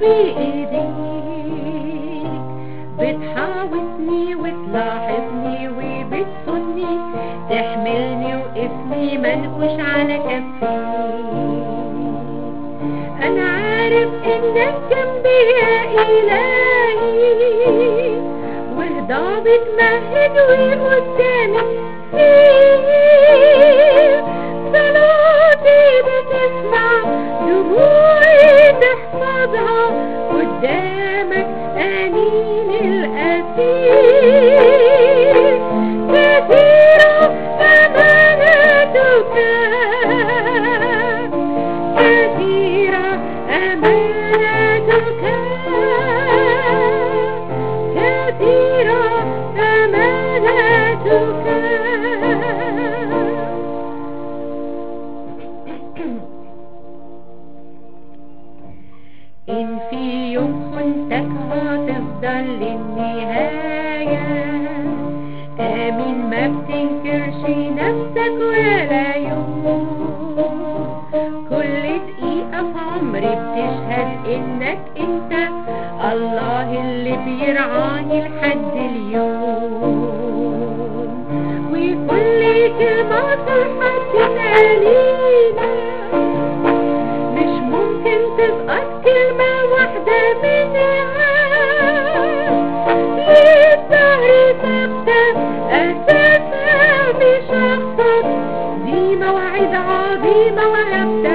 بإيديك بتحاوطني وتلاحظني وبتصني تحملني واسمي منقوش على كفي أنا عارف إنك جنبي يا إلهي وهضا بتمهد وقدامي كتير صلاتي بتسمع دموعي تحفظها قدامك أنين الأسير كثيرة أمانتك كثيرة أمانتك كثيرة أمانتك إن في يوم خنتك هتفضل للنهاية آمين ما بتنكرش نفسك ولا يوم كل دقيقة في عمري بتشهد إنك أنت الله اللي بيرعاني لحد اليوم وكل كلمة صرحة تسألينا مش ممكن تسقط كلمة واحدة منها للدهر ثابتة أساسها بشخصك دي مواعيد عظيمة وهبتة